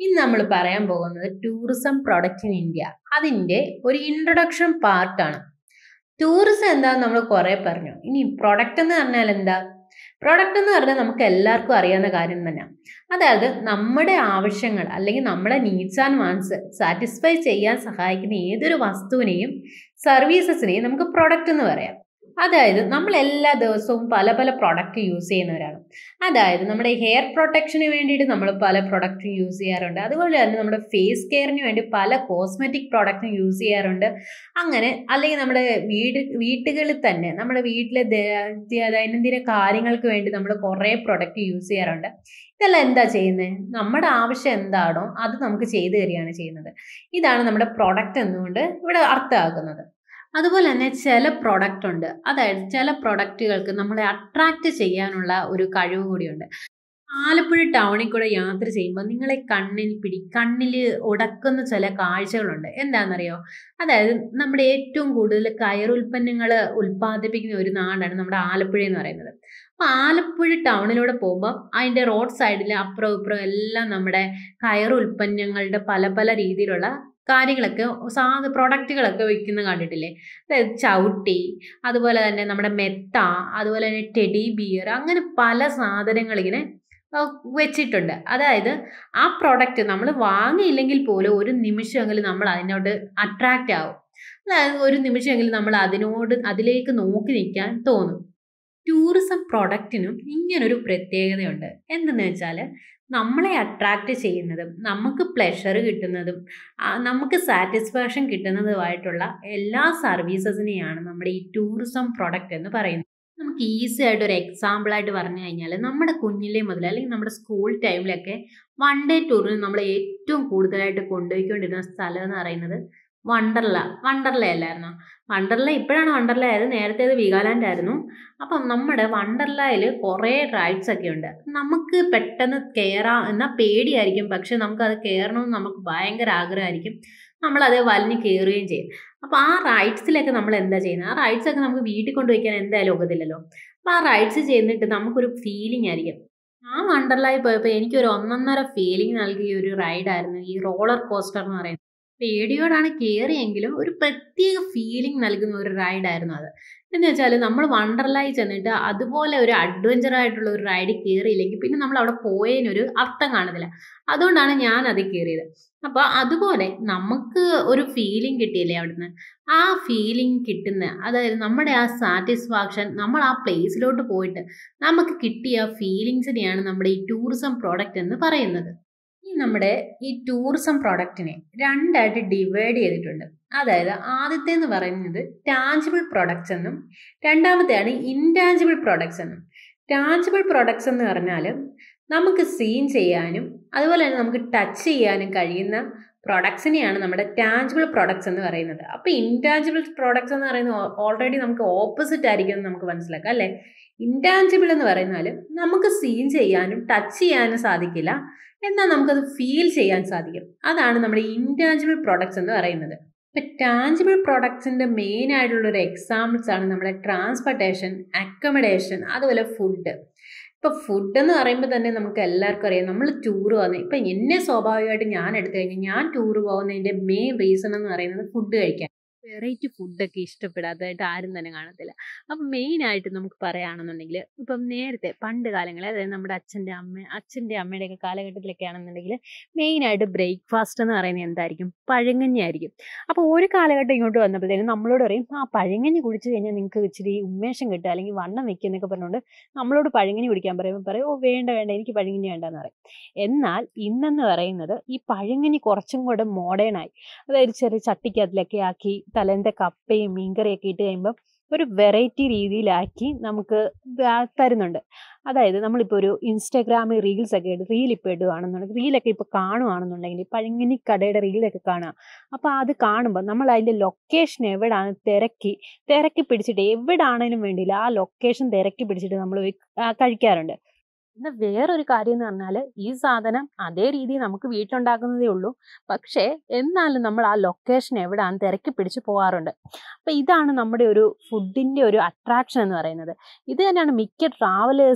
ഇന്ന് നമ്മൾ പറയാൻ പോകുന്നത് ടൂറിസം പ്രൊഡക്റ്റ് ഇൻ ഇന്ത്യ അതിൻ്റെ ഒരു ഇൻട്രൊഡക്ഷൻ പാർട്ടാണ് ടൂറിസം എന്താന്ന് നമ്മൾ കുറേ പറഞ്ഞു ഇനി പ്രൊഡക്റ്റ് എന്ന് പറഞ്ഞാൽ എന്താ പ്രൊഡക്റ്റ് എന്ന് പറഞ്ഞാൽ നമുക്ക് എല്ലാവർക്കും അറിയാവുന്ന കാര്യം തന്നെയാണ് അതായത് നമ്മുടെ ആവശ്യങ്ങൾ അല്ലെങ്കിൽ നമ്മുടെ നീഡ്സ് ആൻഡ് വാൻസ് സാറ്റിസ്ഫൈ ചെയ്യാൻ സഹായിക്കുന്ന ഏതൊരു വസ്തുവിനെയും സർവീസസിനെയും നമുക്ക് പ്രൊഡക്റ്റ് എന്ന് പറയാം അതായത് നമ്മൾ എല്ലാ ദിവസവും പല പല പ്രൊഡക്റ്റ് യൂസ് ചെയ്യുന്നവരാണ് അതായത് നമ്മുടെ ഹെയർ പ്രൊട്ടക്ഷന് വേണ്ടിയിട്ട് നമ്മൾ പല പ്രൊഡക്റ്റും യൂസ് ചെയ്യാറുണ്ട് അതുപോലെ തന്നെ നമ്മുടെ ഫേസ് കെയറിന് വേണ്ടി പല കോസ്മെറ്റിക് പ്രൊഡക്റ്റും യൂസ് ചെയ്യാറുണ്ട് അങ്ങനെ അല്ലെങ്കിൽ നമ്മുടെ വീട് വീട്ടുകളിൽ തന്നെ നമ്മുടെ വീട്ടിലെ ദൈനംദിന കാര്യങ്ങൾക്ക് വേണ്ടി നമ്മൾ കുറേ പ്രൊഡക്റ്റ് യൂസ് ചെയ്യാറുണ്ട് ഇതെല്ലാം എന്താ ചെയ്യുന്നത് നമ്മുടെ ആവശ്യം എന്താണോ അത് നമുക്ക് ചെയ്തു തരികയാണ് ചെയ്യുന്നത് ഇതാണ് നമ്മുടെ പ്രൊഡക്റ്റ് എന്നുകൊണ്ട് ഇവിടെ അർത്ഥമാക്കുന്നത് അതുപോലെ തന്നെ ചില പ്രൊഡക്റ്റ് ഉണ്ട് അതായത് ചില പ്രൊഡക്റ്റുകൾക്ക് നമ്മളെ അട്രാക്റ്റ് ചെയ്യാനുള്ള ഒരു കഴിവ് കൂടിയുണ്ട് ആലപ്പുഴ ടൗണിൽ കൂടെ യാത്ര ചെയ്യുമ്പോൾ നിങ്ങളെ കണ്ണിൽ പിടി കണ്ണിൽ ഉടക്കുന്ന ചില കാഴ്ചകളുണ്ട് എന്താണെന്നറിയോ അതായത് നമ്മുടെ ഏറ്റവും കൂടുതൽ കയറുൽപ്പന്നങ്ങൾ ഉൽപ്പാദിപ്പിക്കുന്ന ഒരു നാടാണ് നമ്മുടെ ആലപ്പുഴ എന്ന് പറയുന്നത് അപ്പോൾ ആലപ്പുഴ ടൗണിലൂടെ പോകുമ്പോൾ അതിൻ്റെ റോഡ് സൈഡിൽ അപ്പുറം ഇപ്പുറം എല്ലാം നമ്മുടെ കയർ ഉൽപ്പന്നങ്ങളുടെ പല പല രീതിയിലുള്ള കാര്യങ്ങളൊക്കെ സാധ പ്രൊഡക്റ്റുകളൊക്കെ വിൽക്കുന്ന കണ്ടിട്ടില്ലേ അതായത് ചവിട്ടി അതുപോലെ തന്നെ നമ്മുടെ മെത്ത അതുപോലെ തന്നെ ടെഡി ബിയർ അങ്ങനെ പല സാധനങ്ങളിങ്ങനെ വെച്ചിട്ടുണ്ട് അതായത് ആ പ്രൊഡക്റ്റ് നമ്മൾ വാങ്ങിയില്ലെങ്കിൽ പോലും ഒരു നിമിഷമെങ്കിലും നമ്മൾ അതിനോട് അട്രാക്റ്റ് ആവും അതായത് ഒരു നിമിഷമെങ്കിലും നമ്മൾ അതിനോട് അതിലേക്ക് നോക്കി നിൽക്കാൻ തോന്നും ടൂറിസം പ്രൊഡക്റ്റിനും ഇങ്ങനൊരു പ്രത്യേകതയുണ്ട് എന്തെന്ന് വെച്ചാൽ നമ്മളെ അട്രാക്റ്റ് ചെയ്യുന്നതും നമുക്ക് പ്ലഷർ കിട്ടുന്നതും നമുക്ക് സാറ്റിസ്ഫാക്ഷൻ കിട്ടുന്നതുമായിട്ടുള്ള എല്ലാ സർവീസസിനെയാണ് നമ്മുടെ ഈ ടൂറിസം പ്രൊഡക്റ്റ് എന്ന് പറയുന്നത് നമുക്ക് ഈസി ആയിട്ട് ഒരു എക്സാമ്പിൾ ആയിട്ട് പറഞ്ഞു കഴിഞ്ഞാൽ നമ്മുടെ കുഞ്ഞിലെ മുതൽ അല്ലെങ്കിൽ നമ്മുടെ സ്കൂൾ ടൈമിലൊക്കെ വൺ ഡേ ടൂറിന് നമ്മൾ ഏറ്റവും കൂടുതലായിട്ട് കൊണ്ടുപോയിക്കൊണ്ടിരുന്ന സ്ഥലം എന്ന് പറയുന്നത് വണ്ടർല വണ്ടർല അല്ലായിരുന്നോ വണ്ടർല ഇപ്പോഴാണ് വണ്ടർല ആയത് നേരത്തെ അത് വികാലാൻഡ് ആയിരുന്നു അപ്പം നമ്മുടെ വണ്ടർലയിൽ കുറേ റൈഡ്സ് ഒക്കെ ഉണ്ട് നമുക്ക് പെട്ടെന്ന് കയറാം എന്നാൽ പേടിയായിരിക്കും പക്ഷെ നമുക്കത് കയറണമെന്ന് നമുക്ക് ഭയങ്കര ആഗ്രഹമായിരിക്കും നമ്മളത് വലിഞ്ഞ് കയറുകയും ചെയ്യും അപ്പോൾ ആ റൈഡ്സിലൊക്കെ നമ്മൾ എന്താ ചെയ്യുന്നത് ആ റൈഡ്സ് ഒക്കെ നമുക്ക് വീട്ടിൽ കൊണ്ടുപോയിക്കാൻ എന്തായാലും ഒക്കത്തില്ലല്ലോ അപ്പോൾ ആ റൈഡ്സ് ചെയ്തിട്ട് നമുക്കൊരു ഫീലിംഗ് ആയിരിക്കും ആ വണ്ടർലായി പോയപ്പോൾ എനിക്കൊരു ഒന്നൊന്നര ഫീലിംഗ് നൽകിയ ഒരു റൈഡായിരുന്നു ഈ റോളർ കോസ്റ്റർ എന്ന് പറയുന്നത് പേടിയോടാണ് കയറിയെങ്കിലും ഒരു പ്രത്യേക ഫീലിംഗ് നൽകുന്ന ഒരു റൈഡായിരുന്നു അത് എന്ന് വെച്ചാൽ നമ്മൾ വണ്ടർലായി ചെന്നിട്ട് അതുപോലെ ഒരു അഡ്വഞ്ചർ ആയിട്ടുള്ള ഒരു റൈഡ് കയറിയില്ലെങ്കിൽ പിന്നെ നമ്മൾ അവിടെ പോയതിനൊരു അർത്ഥം കാണത്തില്ല അതുകൊണ്ടാണ് ഞാൻ അത് കയറിയത് അപ്പോൾ അതുപോലെ നമുക്ക് ഒരു ഫീലിംഗ് കിട്ടിയില്ലേ അവിടുന്ന് ആ ഫീലിംഗ് കിട്ടുന്ന അതായത് നമ്മുടെ ആ സാറ്റിസ്ഫാക്ഷൻ നമ്മൾ ആ പ്ലേസിലോട്ട് പോയിട്ട് നമുക്ക് കിട്ടിയ ഫീലിങ്സിനെയാണ് നമ്മുടെ ഈ ടൂറിസം പ്രോഡക്റ്റ് എന്ന് പറയുന്നത് ഈ നമ്മുടെ ഈ ടൂറിസം പ്രോഡക്റ്റിനെ രണ്ടായിട്ട് ഡിവൈഡ് ചെയ്തിട്ടുണ്ട് അതായത് ആദ്യത്തെ എന്ന് പറയുന്നത് ടാഞ്ചിബിൾ പ്രൊഡക്ട്സ് എന്നും രണ്ടാമത്തെയാണ് ഇൻടാഞ്ചിബിൾ പ്രൊഡക്ട്സ് എന്നും ടാഞ്ചിബിൾ പ്രൊഡക്ട്സ് എന്ന് പറഞ്ഞാൽ നമുക്ക് സീൻ ചെയ്യാനും അതുപോലെ തന്നെ നമുക്ക് ടച്ച് ചെയ്യാനും കഴിയുന്ന പ്രൊഡക്ട്സിനെയാണ് നമ്മുടെ ടാഞ്ചിബിൾ പ്രൊഡക്ട്സ് എന്ന് പറയുന്നത് അപ്പോൾ ഇൻടാഞ്ചിബിൾ പ്രൊഡക്ട്സ് എന്ന് പറയുന്നത് ഓൾറെഡി നമുക്ക് ഓപ്പോസിറ്റ് ആയിരിക്കും എന്ന് നമുക്ക് മനസ്സിലാക്കാം അല്ലേ ഇൻടാഞ്ചിബിൾ എന്ന് പറയുന്നാൽ നമുക്ക് സീൻ ചെയ്യാനും ടച്ച് ചെയ്യാനും സാധിക്കില്ല എന്നാൽ നമുക്കത് ഫീൽ ചെയ്യാൻ സാധിക്കും അതാണ് നമ്മുടെ ഇൻടാഞ്ചിബിൾ പ്രൊഡക്ട്സ് എന്ന് പറയുന്നത് ഇപ്പം ടാഞ്ചിബിൾ പ്രൊഡക്ട്സിൻ്റെ മെയിൻ ആയിട്ടുള്ള ഒരു എക്സാമ്പിൾസ് ആണ് നമ്മുടെ ട്രാൻസ്പോർട്ടേഷൻ അക്കോമഡേഷൻ അതുപോലെ ഫുഡ് ഇപ്പോൾ ഫുഡ് എന്ന് പറയുമ്പോൾ തന്നെ നമുക്ക് എല്ലാവർക്കും അറിയാം നമ്മൾ ടൂർ പോകുന്നത് ഇപ്പം എന്നെ സ്വാഭാവികമായിട്ട് ഞാൻ എടുത്തു കഴിഞ്ഞാൽ ഞാൻ ടൂർ പോകുന്നതിൻ്റെ മെയിൻ റീസൺ എന്ന് പറയുന്നത് ഫുഡ് കഴിക്കാൻ വെറൈറ്റി ഫുഡൊക്കെ ഇഷ്ടപ്പെടാത്തതായിട്ട് ആരും തന്നെ കാണത്തില്ല അപ്പം മെയിനായിട്ട് നമുക്ക് പറയുകയാണെന്നുണ്ടെങ്കിൽ ഇപ്പം നേരത്തെ പണ്ട് കാലങ്ങളിൽ അതായത് നമ്മുടെ അച്ഛൻ്റെ അമ്മ അച്ഛൻ്റെ അമ്മയുടെയൊക്കെ കാലഘട്ടത്തിലൊക്കെ ആണെന്നുണ്ടെങ്കിൽ മെയിനായിട്ട് ബ്രേക്ക്ഫാസ്റ്റ് എന്ന് പറയുന്നത് എന്തായിരിക്കും പഴങ്കഞ്ഞി ആയിരിക്കും അപ്പോൾ ഒരു കാലഘട്ടം ഇങ്ങോട്ട് വന്നപ്പോഴത്തേനും നമ്മളോട് പറയും ആ പഴങ്കഞ്ഞി കുടിച്ചു കഴിഞ്ഞാൽ നിങ്ങൾക്ക് ഇച്ചിരി ഉന്മേഷം കിട്ടുക അല്ലെങ്കിൽ വണ്ണം വെക്കുക എന്നൊക്കെ പറഞ്ഞുകൊണ്ട് നമ്മളോട് പഴങ്കഞ്ഞി കുടിക്കാൻ പറയുമ്പോൾ പറയും ഓ വേണ്ട വേണ്ട എനിക്ക് പഴങ്കഞ്ഞി വേണ്ടെന്ന് പറയും എന്നാൽ ഇന്നെന്ന് പറയുന്നത് ഈ പഴങ്കഞ്ഞി കുറച്ചും കൂടെ മോഡേൺ ആയി അതായത് ചെറിയ ചട്ടിക്കകത്തിലൊക്കെ ആക്കി തലേന്നത്തെ കപ്പയും മീൻകറിയൊക്കെ ഇട്ട് കഴിയുമ്പോൾ ഒരു വെറൈറ്റി രീതിയിലാക്കി നമുക്ക് തരുന്നുണ്ട് അതായത് നമ്മളിപ്പോൾ ഒരു ഇൻസ്റ്റാഗ്രാമിൽ റീൽസ് ഒക്കെ ഇട്ട് റീൽ ഇപ്പോൾ ഇടുകയാണെന്നുണ്ടെങ്കിൽ റീലൊക്കെ ഇപ്പോൾ കാണുകയാണെന്നുണ്ടെങ്കിൽ പഴങ്ങനി കടയുടെ റീലൊക്കെ കാണുക അപ്പോൾ അത് കാണുമ്പോൾ നമ്മൾ അതിൻ്റെ ലൊക്കേഷൻ എവിടാണ് തിരക്കി തിരക്കി പിടിച്ചിട്ട് എവിടാണേലും വേണ്ടിയില്ല ആ ലൊക്കേഷൻ തിരക്കി പിടിച്ചിട്ട് നമ്മൾ കഴിക്കാറുണ്ട് പിന്നെ വേറൊരു കാര്യം എന്ന് പറഞ്ഞാൽ ഈ സാധനം അതേ രീതിയിൽ നമുക്ക് വീട്ടിലുണ്ടാക്കുന്നതേ ഉള്ളൂ പക്ഷേ എന്നാലും നമ്മൾ ആ ലൊക്കേഷൻ എവിടെയാണ് തിരക്കി പിടിച്ച് പോകാറുണ്ട് അപ്പോൾ ഇതാണ് നമ്മുടെ ഒരു ഫുഡിൻ്റെ ഒരു അട്രാക്ഷൻ എന്ന് പറയുന്നത് ഇത് തന്നെയാണ് മിക്ക ട്രാവലേഴ്സും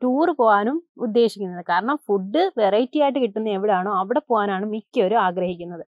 ടൂർ പോകാനും ഉദ്ദേശിക്കുന്നത് കാരണം ഫുഡ് വെറൈറ്റി ആയിട്ട് കിട്ടുന്ന എവിടെയാണോ അവിടെ പോകാനാണ് മിക്കവരും ആഗ്രഹിക്കുന്നത്